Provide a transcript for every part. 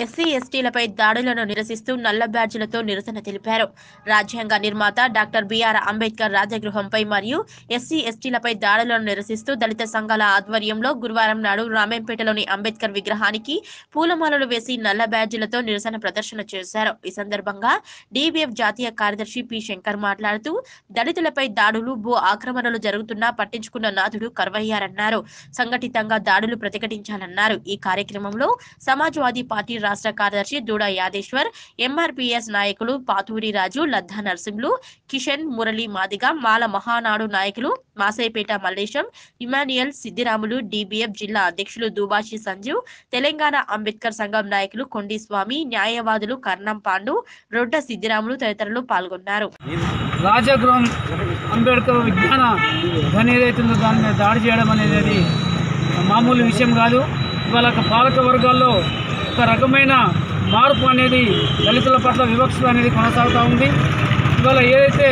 SC ఎస్టీలపై దాడులను నిరసిస్తూ నల్ల బ్యాడ్జీలతో నిరసన తెలిపారు రాజ్యాంగ నిర్మాత డాక్టర్ బిఆర్ అంబేద్కర్ రాజగృహంపై మరియు ఎస్సీ ఎస్టీలపై దాడులను నిరసిస్తూ దళిత సంఘాల ఆధ్వర్యంలో గురువారం నాడు రామేంపేటలోని అంబేద్కర్ విగ్రహానికి పూలమాలలు వేసి నల్ల బ్యాడ్జీలతో నిరసన ప్రదర్శన చేశారు ఈ సందర్భంగా డివిఎఫ్ జాతీయ కార్యదర్శి పి శంకర్ మాట్లాడుతూ దళితులపై దాడులు భూ ఆక్రమణలు జరుగుతున్నా పట్టించుకున్న నాథుడు కరువయ్యారన్నారు సంఘటితంగా దాడులు ప్రతిఘటించాలన్నారు ఈ కార్యక్రమంలో సమాజ్వాదీ పార్టీ రాష్ట్ర కార్యదర్శి దూడ యాదేశ్వర్ ఎంఆర్పీఎస్ నాయకులు పాతూరి రాజు లద్దా నర్సింహులు కిషన్ మురళి మాదిగ మాల మహానాడు నాయకులు మాసైపేట మల్లేశం ఇమాన్యుయల్ సిద్దిరాములు డిబిఎఫ్ జిల్లా అధ్యక్షులు దుబాషి సంజీవ్ తెలంగాణ అంబేద్కర్ సంఘం నాయకులు కొండి స్వామి న్యాయవాదులు కర్ణం పాండు రొడ్డ సిద్దిరాములు తదితరులు పాల్గొన్నారు రాజగృహం అంబేద్కర్ విజ్ఞాన ధ్వని ఏదైతుందో దాని మీద దాడి చేయడం అనేది అది మామూలు విషయం కాదు ఇవాళ ఒక పాలక వర్గాల్లో ఒక రకమైన మార్పు అనేది దళితుల పట్ల వివక్ష అనేది కొనసాగుతూ ఉంది ఇవాళ ఏదైతే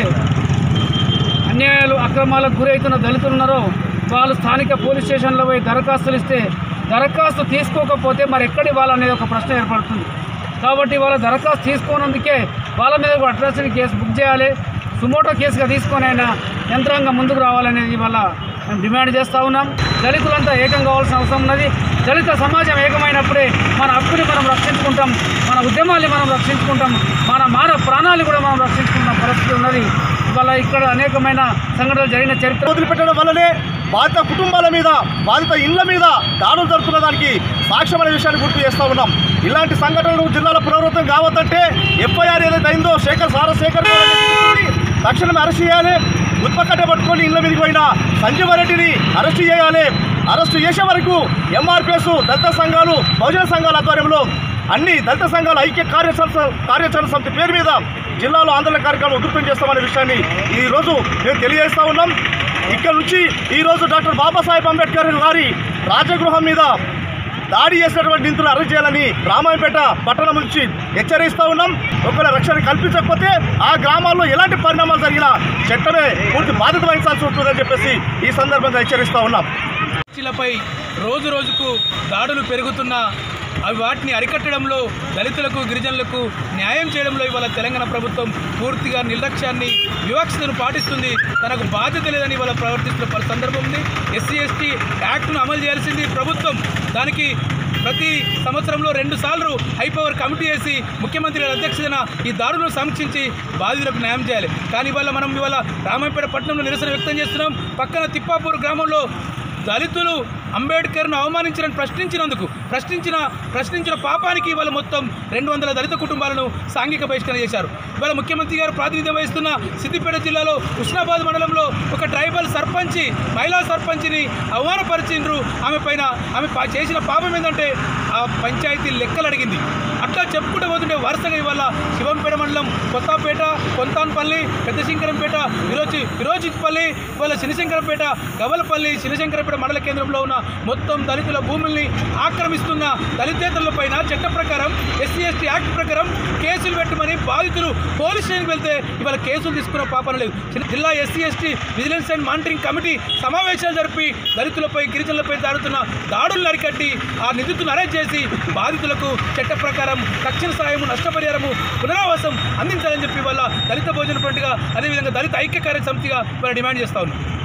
అన్యాయాలు అక్రమాలకు గురవుతున్న దళితులు ఉన్నారో వాళ్ళు స్థానిక పోలీస్ స్టేషన్లో పోయి దరఖాస్తులు ఇస్తే దరఖాస్తు తీసుకోకపోతే మరి ఎక్కడి వాళ్ళనేది ఒక ప్రశ్న ఏర్పడుతుంది కాబట్టి వాళ్ళ దరఖాస్తు తీసుకోనందుకే వాళ్ళ మీద ఒక అట్రాసిటీ కేసు బుక్ చేయాలి సుమోటో కేసుగా తీసుకొని అయినా యంత్రాంగం ముందుకు రావాలనేది వాళ్ళ మేము డిమాండ్ చేస్తూ ఉన్నాం దళితులంతా ఏకం కావాల్సిన అవసరం ఉన్నది దళిత సమాజం ఏకమైనప్పుడే మన హక్కుని మనం రక్షించుకుంటాం మన ఉద్యమాల్ని మనం రక్షించుకుంటాం మన మానవ ప్రాణాలు కూడా మనం రక్షించుకుంటాం పరిస్థితి ఉన్నది ఇవాళ ఇక్కడ అనేకమైన సంఘటనలు జరిగిన చరిత్ర వదిలిపెట్టడం వల్లనే బాధిత కుటుంబాల మీద బాధిత ఇళ్ల మీద దాడులు జరుగుతున్న దానికి సాక్ష్యమైన విషయాన్ని గుర్తు చేస్తూ ఉన్నాం ఇలాంటి సంఘటనలు జిల్లాలో పునరావృతం కావద్దంటే ఎఫ్ఐఆర్ ఏదైతే అయిందో శేఖర్ సారశేఖర్ గౌడ్ అనే వ్యక్తిని తక్షణమే అరెస్ట్ చేయాలి ఉత్పకట్ట పట్టుకొని ఇళ్ల మీదకి పోయిన సంజీవరెడ్డిని అరెస్ట్ చేయాలి అరెస్ట్ చేసే వరకు ఎంఆర్పిఎస్ దళిత సంఘాలు బహుజన సంఘాల ఆధ్వర్యంలో అన్ని దళిత సంఘాల ఐక్య కార్యచరణ కార్యాచరణ సమితి పేరు మీద జిల్లాలో ఆందోళన కార్యక్రమం ఉధృతం చేస్తామనే విషయాన్ని ఈ రోజు మేము తెలియజేస్తా ఉన్నాం ఇక్కడ నుంచి ఈ రోజు డాక్టర్ బాబాసాహెబ్ అంబేద్కర్ గారి రాజగృహం మీద దాడి చేసినటువంటి నిందితులు అరెస్ట్ చేయాలని రామాయపేట పట్టణం నుంచి హెచ్చరిస్తూ ఉన్నాం ఒకవేళ రక్షణ కల్పించకపోతే ఆ గ్రామాల్లో ఎలాంటి పరిణామాలు జరిగినా చట్టమే పూర్తి బాధ్యత వహించాల్సి ఉంటుందని చెప్పేసి ఈ సందర్భంగా హెచ్చరిస్తూ ఉన్నాం ఎస్టీలపై రోజు రోజుకు దాడులు పెరుగుతున్న అవి వాటిని అరికట్టడంలో దళితులకు గిరిజనులకు న్యాయం చేయడంలో ఇవాళ తెలంగాణ ప్రభుత్వం పూర్తిగా నిర్లక్ష్యాన్ని వివక్షతను పాటిస్తుంది తనకు బాధ్యత లేదని ఇవాళ ప్రవర్తిస్తున్న పలు సందర్భం ఉంది ఎస్సీ ఎస్టీ యాక్ట్ను అమలు చేయాల్సింది ప్రభుత్వం దానికి ప్రతి సంవత్సరంలో రెండు సార్లు హైపవర్ కమిటీ వేసి ముఖ్యమంత్రి గారి అధ్యక్షతన ఈ దాడులను సమీక్షించి బాధితులకు న్యాయం చేయాలి కానీ ఇవాళ మనం ఇవాళ రామాయపేట పట్టణంలో నిరసన వ్యక్తం చేస్తున్నాం పక్కన తిప్పాపూర్ గ్రామంలో దళితులు అంబేద్కర్ను అవమానించారని ప్రశ్నించినందుకు ప్రశ్నించిన ప్రశ్నించిన పాపానికి ఇవాళ మొత్తం రెండు వందల దళిత కుటుంబాలను సాంఘిక బహిష్కరణ చేశారు ఇవాళ ముఖ్యమంత్రి గారు ప్రాతినిధ్యం వహిస్తున్న సిద్దిపేట జిల్లాలో ఉస్నాబాద్ మండలంలో ఒక ట్రైబల్ సర్పంచి మహిళా సర్పంచిని అవమానపరిచిండ్రు ఆమె పైన ఆమె పా- చేసిన పాపం ఏంటంటే ఆ పంచాయతీ లెక్కలు అడిగింది అట్లా చెప్పుకుంటూ పోతుంటే వరుసగా ఇవాళ శివంపేట మండలం కొత్తపేట కొంతాన్పల్లి పెద్దశంకరంపేట విరోచి విరోచిపల్లి ఇవాళ శనిశంకరంపేట గవలపల్లి శనిశంకరంపేట మండల కేంద్రంలో ఉన్న మొత్తం దళితుల భూముల్ని ఆక్రమిస్తున్న దళితేతరులపైన చట్ట ప్రకారం ఎస్సీ ఎస్టీ యాక్ట్ ప్రకారం కేసులు పెట్టమని బాధితులు పోలీస్ స్టేషన్కి వెళ్తే ఇవాళ కేసులు తీసుకున్న పాపన లేదు చిన్న- జిల్లా SC ST vigilance and monitoring committee సమావేశాలు జరిపి దళితులపై గిరిజనులపై జరుగుతున్న దాడులను అరికట్టి ఆ నిందితులను అరెస్ట్ చేసి బాధితులకు చట్ట ప్రకారం తక్షణ సాయము నష్టపరిహారము పునరావాసం అందించాలని చెప్పి వాళ్ళ దళిత భోజన ఫ్రంట్గా అదేవిధంగా దళిత ఐక్య కార్య సమితిగా వాళ్ళు డిమాండ్ చేస్తా ఉన్నాం